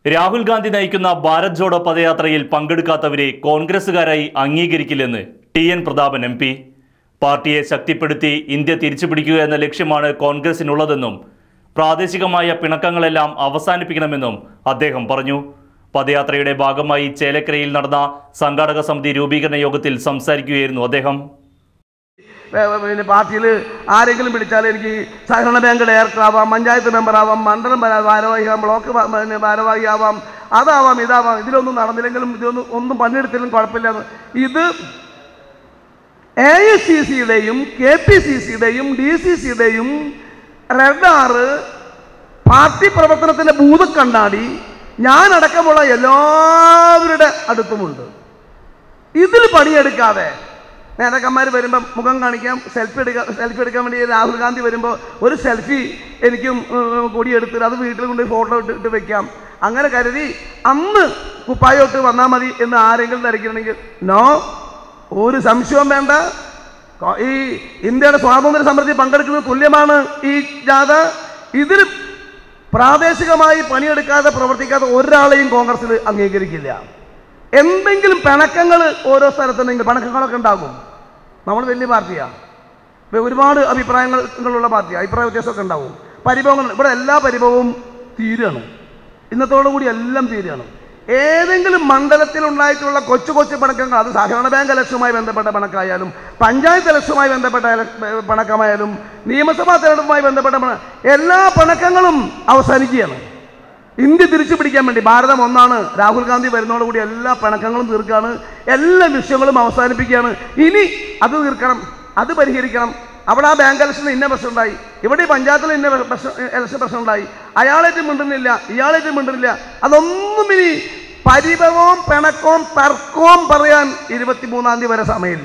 രാഹുൽ ഗാന്ധി നയിക്കുന്ന ഭാരത് ജോഡോ പദയാത്രയിൽ പങ്കെടുക്കാത്തവരെ കോൺഗ്രസുകാരായി അംഗീകരിക്കില്ലെന്ന് T N Prathapan M P പാർട്ടിയെ ശക്തിപ്പെടുത്തി ഇന്ത്യ തിരിച്ചുപിടിക്കുക എന്ന ലക്ഷ്യമാണ് കോൺഗ്രസിനുള്ളതെന്നും പ്രാദേശികമായ പിണക്കങ്ങളെല്ലാം അവസാനിപ്പിക്കണമെന്നും അദ്ദേഹം പറഞ്ഞു പദയാത്രയുടെ ഭാഗമായി ചേലക്കരയിൽ നടന്ന സംഘാടക സമിതി രൂപീകരണ യോഗത്തിൽ സംസാരിക്കുകയായിരുന്നു അദ്ദേഹം വേ- വേ- പിന്നെ പാർട്ടിയിൽ ആരെങ്കിലും വിളിച്ചാൽ എനിക്ക് സഹകരണ ബാങ്ക് ഡയറക്ടർ ആവാം പഞ്ചായത്ത് മെമ്പർ ആവാം മണ്ഡലം ഭാര- ഭാരവാഹിയാവാം ബ്ലോക്ക് ഭ- പിന്നെ ഭാരവാഹിയാവാം അതാവാം ഇതാവാം ഇതിലൊന്നും നടന്നില്ലെങ്കിലും ഇതിലൊന്നും ഒന്നും പണിയെടുത്തില്ലെങ്കിലും കുഴപ്പമില്ല ഇത് എ ഐ സി സിയുടെയും കെ പി സി സിയുടെയും ഡി സി സിയുടെയും റഡാറ് പാർട്ടി പ്രവർത്തനത്തിൻ്റെ ഭൂത കണ്ണാടി ഞാനടക്കമുള്ള എല്ലാവരുടെ അടുത്തുമുണ്ട് ഇതിൽ പണിയെടുക്കാതെ നേതാക്കന്മാർ വരുമ്പോൾ മുഖം കാണിക്കാം സെൽഫി എടുക്കാൻ സെൽഫി എടുക്കാൻ വേണ്ടി രാഹുൽ ഗാന്ധി വരുമ്പോൾ ഒരു സെൽഫി എനിക്കും ഉം, കൂടി എടുത്തിട്ട് അത് വീട്ടിൽ കൊണ്ട് ഫോട്ടോ ഇട്ട് ഇട്ട് വെക്കാം അങ്ങനെ കരുതി അന്ന് കുപ്പായോട്ട് വന്നാൽ മതി എന്ന് ആരെങ്കിലും ധരിക്കണമെങ്കിൽ നോ ഒരു സംശയവും വേണ്ട കോ- ഈ ഇന്ത്യയുടെ സ്വാതന്ത്ര്യ സമൃദ്ധി പങ്കെടുക്കുന്നത് തുല്യമാണ് ഈ ജാഥ ഇതിൽ പ്രാദേശികമായി പണിയെടുക്കാതെ പ്രവർത്തിക്കാതെ ഒരാളെയും കോൺഗ്രസിൽ അംഗീകരിക്കില്ല എന്തെങ്കിലും പിണക്കങ്ങൾ ഓരോ സ്ഥലത്തുണ്ടെങ്കിൽ പിണക്കങ്ങളൊക്കെ ഉണ്ടാകും നമ്മൾ വലിയ പാർട്ടിയാണ് ഒരുപാട് അഭിപ്രായങ്ങളുള്ള പാർട്ടിയാണ് അഭിപ്രായ വ്യത്യാസമൊക്കെ ഉണ്ടാവും പരിഭവങ്ങൾ ഇവിടെ എല്ലാ പരിഭവവും തീരുകയാണ് ഇന്നത്തോടു കൂടി എല്ലാം തീരുകയാണ് ഏതെങ്കിലും മണ്ഡലത്തിൽ ഉണ്ടായിട്ടുള്ള കൊച്ചു കൊച്ചു പിണക്കങ്ങൾ അത് സഹകരണ ബാങ്ക് ഇലക്ഷനുമായി ബന്ധപ്പെട്ട പിണക്കായാലും പഞ്ചായത്ത് ഇലക്ഷനുമായി ബന്ധപ്പെട്ട ഇല- പിണക്കമായാലും നിയമസഭാ തെരഞ്ഞെടുപ്പുമായി ബന്ധപ്പെട്ട പിണ- എല്ലാ പിണക്കങ്ങളും അവസാനിക്കുകയാണ് ഇന്ത്യ തിരിച്ചു പിടിക്കാൻ വേണ്ടി ഭാരതം ഒന്നാണ് രാഹുൽ ഗാന്ധി വരുന്നതോടുകൂടി എല്ലാ പിണക്കങ്ങളും തീർക്കുകയാണ് എല്ലാ വിഷയങ്ങളും അവസാനിപ്പിക്കുകയാണ് ഇനി അത് തീർക്കണം അത് പരിഹരിക്കണം അവിടെ ആ ബാങ്ക് ഇലക്ഷനിൽ ഇന്ന പ്രശ്നം ഉണ്ടായി ഇവിടെ ഈ പഞ്ചായത്തിൽ ഇന്ന പ്രശ്നം ഇലക്ഷൻ പ്രശ്നം ഉണ്ടായി അയാളേറ്റ് മിണ്ടുന്നില്ല ഇയാളേറ്റ് മിണ്ടുന്നില്ല അതൊന്നും ഇനി പരിഭവവും പിണക്കവും തർക്കവും പറയാൻ ഇരുപത്തിമൂന്നാം തീയതി വരെ സമയമില്ല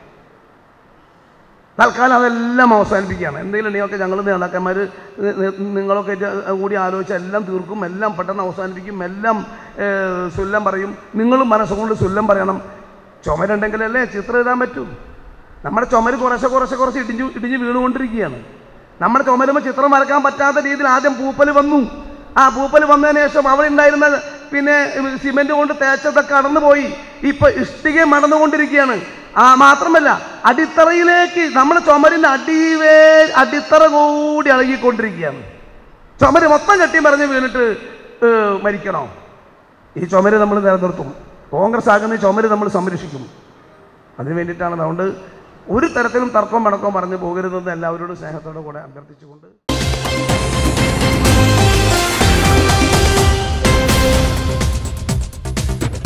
തൽക്കാലം അതെല്ലാം അവസാനിപ്പിക്കുകയാണ് എന്തെങ്കിലും ഉണ്ടെങ്കിലൊക്കെ ഞങ്ങൾ നേതാക്കന്മാർ നിങ്ങളൊക്കെ ഇത് കൂടി ആലോചിച്ച് എല്ലാം തീർക്കും എല്ലാം പെട്ടെന്ന് അവസാനിപ്പിക്കും എല്ലാം ഏഹ്, സുല്ലം പറയും നിങ്ങളും മനസ്സുകൊണ്ട് സുല്ലം പറയണം ചുമരുണ്ടെങ്കിലല്ലേ ചിത്രം എഴുതാൻ പറ്റൂ നമ്മുടെ ചുമര് കുറേശ്ശെ കുറേശ്ശെ കുറച്ച് ഇടിഞ്ഞു ഇടിഞ്ഞ് വീണുകൊണ്ടിരിക്കുകയാണ് നമ്മുടെ ചുമരുമ്പോൾ ചിത്രം വരക്കാൻ പറ്റാത്ത രീതിയിൽ ആദ്യം പൂപ്പൽ വന്നു ആ പൂപ്പൽ വന്നതിന് ശേഷം അവിടെ ഉണ്ടായിരുന്ന പിന്നെ സിമെന്റ് കൊണ്ട് തേച്ചതൊക്കെ കടന്നുപോയി ഇപ്പൊ ഇഷ്ടിക മടന്നുകൊണ്ടിരിക്കുകയാണ് ആ മാത്രമല്ല അടിത്തറയിലേക്ക് നമ്മുടെ ചുമരിന്റെ അടിവേ അടിത്തറ കൂടി ഇളകിക്കൊണ്ടിരിക്കുകയാണ് ചുമര് മൊത്തം കെട്ടി മറിഞ്ഞ് വീണിട്ട് ഏഹ്, മരിക്കണോ ഈ ചുമര് നമ്മൾ നിലനിർത്തും കോൺഗ്രസ് ആകുന്ന ഈ ചുമര് നമ്മൾ സംരക്ഷിക്കും അതിന് വേണ്ടിയിട്ടാണ് അതുകൊണ്ട് ഒരു തരത്തിലും തർക്കവും മണക്കവും പറഞ്ഞു പോകരുതെന്ന് എല്ലാവരോടും സ്നേഹത്തോടെ കൂടെ അഭ്യർത്ഥിച്ചുകൊണ്ട്